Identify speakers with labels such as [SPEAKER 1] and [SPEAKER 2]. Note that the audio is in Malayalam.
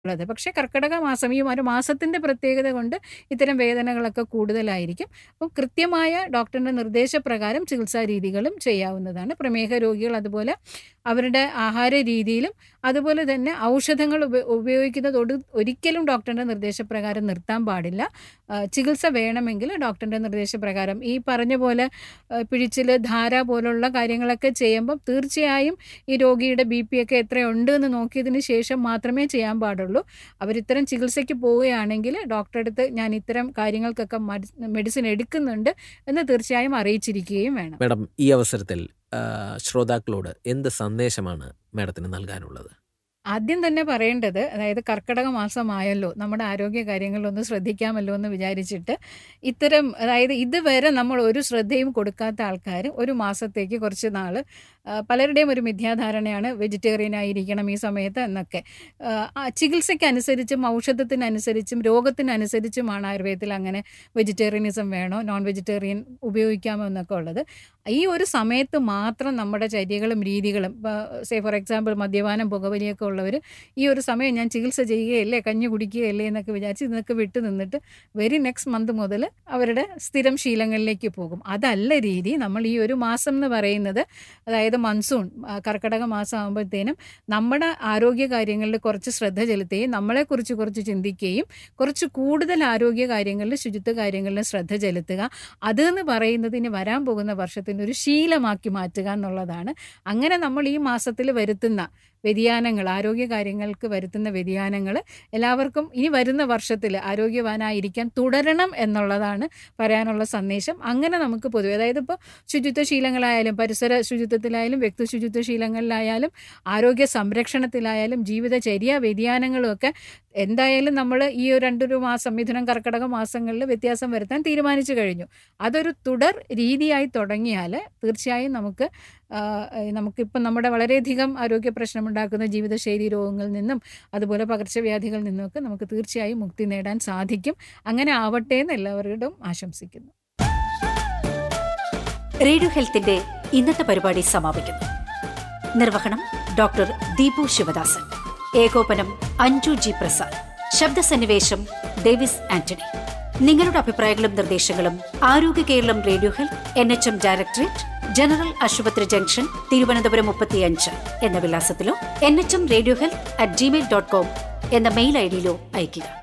[SPEAKER 1] ഉള്ളത് പക്ഷേ കർക്കിടക മാസം ഈ ഒരു മാസത്തിൻ്റെ പ്രത്യേകത കൊണ്ട് ഇത്തരം വേദനകളൊക്കെ കൂടുതലായിരിക്കും അപ്പം കൃത്യമായ ഡോക്ടറിൻ്റെ നിർദ്ദേശപ്രകാരം ചികിത്സാ രീതികളും ചെയ്യാവുന്നതാണ് പ്രമേഹ രോഗികൾ അതുപോലെ അവരുടെ ആഹാര രീതിയിലും അതുപോലെ തന്നെ ഔഷധങ്ങൾ ഉപ ഉപയോഗിക്കുന്നത് ഒടു ഒരിക്കലും ഡോക്ടറിൻ്റെ നിർദ്ദേശപ്രകാരം നിർത്താൻ പാടില്ല ആ, ചികിത്സ വേണമെങ്കിൽ ഡോക്ടറിൻ്റെ നിർദ്ദേശപ്രകാരം ഈ പറഞ്ഞ പോലെ ആ, പിഴിച്ചിൽ ധാര പോലുള്ള കാര്യങ്ങളൊക്കെ ചെയ്യുമ്പം തീർച്ചയായും ഈ രോഗിയുടെ ബി പി ഒക്കെ എത്രയുണ്ട് എന്ന് നോക്കിയതിന് ശേഷം മാത്രമേ ചെയ്യാൻ പാടുള്ളൂ അവരിത്തരം ചികിത്സയ്ക്ക് പോവുകയാണെങ്കിൽ ഡോക്ടറെ അടുത്ത് ഞാൻ ഇത്തരം കാര്യങ്ങൾക്കൊക്കെ മെഡിസിൻ എടുക്കുന്നുണ്ട് എന്ന് തീർച്ചയായും അറിയിച്ചിരിക്കുകയും വേണം
[SPEAKER 2] മാഡം ഈ അവസരത്തിൽ ആ, ശ്രോതാക്കളോട് എന്ത് സന്ദേശമാണ് മാഡത്തിന് നൽകാനുള്ളത്
[SPEAKER 1] ആദ്യം തന്നെ പറയേണ്ടത് അതായത് കർക്കിടക മാസമായല്ലോ നമ്മുടെ ആരോഗ്യ കാര്യങ്ങളിലൊന്ന് ശ്രദ്ധിക്കാമല്ലോ എന്ന് വിചാരിച്ചിട്ട് ഇത്തരം അതായത് ഇതുവരെ നമ്മൾ ഒരു ശ്രദ്ധയും കൊടുക്കാത്ത ആൾക്കാർ ഒരു മാസത്തേക്ക് കുറച്ച് നാൾ പലരുടെയും ഒരു മിഥ്യാധാരണയാണ് വെജിറ്റേറിയൻ ആയിരിക്കണം ഈ സമയത്ത് എന്നൊക്കെ ആ, ആ ചികിത്സയ്ക്കനുസരിച്ചും ഔഷധത്തിനനുസരിച്ചും രോഗത്തിനനുസരിച്ചുമാണ് ആയുർവേദത്തിൽ അങ്ങനെ വെജിറ്റേറിയനിസം വേണോ നോൺ വെജിറ്റേറിയൻ ഉപയോഗിക്കാമോ എന്നൊക്കെ ഉള്ളത് ഈ ഒരു സമയത്ത് മാത്രം നമ്മുടെ ചര്യകളും രീതികളും സേ ഫോർ എക്സാമ്പിൾ മദ്യപാനം പുകവലിയൊക്കെ ഉള്ളവർ ഈ ഒരു സമയം ഞാൻ ചികിത്സ ചെയ്യുകയല്ലേ കഞ്ഞി കുടിക്കുകയല്ലേ എന്നൊക്കെ വിചാരിച്ച് ഇതൊക്കെ വിട്ടു നിന്നിട്ട് വെരി നെക്സ്റ്റ് മന്ത് മുതൽ അവരുടെ സ്ഥിരം ശീലങ്ങളിലേക്ക് പോകും അതല്ല രീതി നമ്മൾ ഈ ഒരു മാസം എന്ന് പറയുന്നത് അതായത് മൺസൂൺ ആ, കർക്കിടക മാസം ആകുമ്പോഴത്തേനും നമ്മുടെ ആരോഗ്യ കാര്യങ്ങളിൽ കുറച്ച് ശ്രദ്ധ ചെലുത്തുകയും നമ്മളെക്കുറിച്ച് കുറച്ച് ചിന്തിക്കുകയും കുറച്ച് കൂടുതൽ ആരോഗ്യ കാര്യങ്ങളിൽ ശുചിത്വ കാര്യങ്ങളിൽ ശ്രദ്ധ ചെലുത്തുക അതെന്ന് പറയുന്നത് ഇനി വരാൻ പോകുന്ന വർഷത്തിൻ്റെ ഒരു ശീലമാക്കി മാറ്റുക എന്നുള്ളതാണ് അങ്ങനെ നമ്മൾ ഈ മാസത്തിൽ വരുത്തുന്ന വ്യതിയാനങ്ങൾ ആരോഗ്യ കാര്യങ്ങൾക്ക് വരുത്തുന്ന വ്യതിയാനങ്ങൾ എല്ലാവർക്കും ഇനി വരുന്ന വർഷത്തിൽ ആരോഗ്യവാനായിരിക്കാൻ തുടരണം എന്നുള്ളതാണ് പറയാനുള്ള സന്ദേശം അങ്ങനെ നമുക്ക് പൊതുവെ അതായത് ഇപ്പോൾ ശുചിത്വ ശീലങ്ങളായാലും പരിസര ശുചിത്വത്തിലായാലും വ്യക്തി ശുചിത്വ ശീലങ്ങളിലായാലും ആരോഗ്യ സംരക്ഷണത്തിലായാലും ജീവിതചര്യ വ്യതിയാനങ്ങളും ഒക്കെ എന്തായാലും നമ്മൾ ഈ ഒരു രണ്ടൊരു മാസം മിഥുനം കർക്കിടക മാസങ്ങളിൽ വ്യത്യാസം വരുത്താൻ തീരുമാനിച്ചു കഴിഞ്ഞു അതൊരു തുടർ രീതിയായി തുടങ്ങിയാൽ തീർച്ചയായും നമുക്ക് ആ, നമുക്കിപ്പം നമ്മുടെ വളരെയധികം ആരോഗ്യ പ്രശ്നമുണ്ടാക്കുന്ന ജീവിതശൈലി രോഗങ്ങളിൽ നിന്നും അതുപോലെ പകർച്ചവ്യാധികളിൽ നിന്നുമൊക്കെ നമുക്ക് തീർച്ചയായും മുക്തി നേടാൻ സാധിക്കും അങ്ങനെ ആവട്ടെ എന്ന് എല്ലാവരോടും ആശംസിക്കുന്നു
[SPEAKER 3] റേഡിയോ ഹെൽത്തിന്റെ ഇന്നത്തെ പരിപാടി സമാപിക്കുന്നു നിർവഹണം ഡോക്ടർ ദീപു ശിവദാസൻ ഏകോപനം അഞ്ജു ജി പ്രസാദ് ശബ്ദസന്നിവേശം ഡേവിസ് ആന്റണി നിങ്ങളുടെ അഭിപ്രായങ്ങളും നിർദ്ദേശങ്ങളും Arogya Keralam radio health N H M directorate general ആശുപത്രി ജംഗ്ഷൻ തിരുവനന്തപുരം മുപ്പത്തിയഞ്ച് എന്ന വിലാസത്തിലോ N H M radio health at Gmail dot com എന്ന മെയിൽ ഐ ഡിയിലോ അയയ്ക്കുക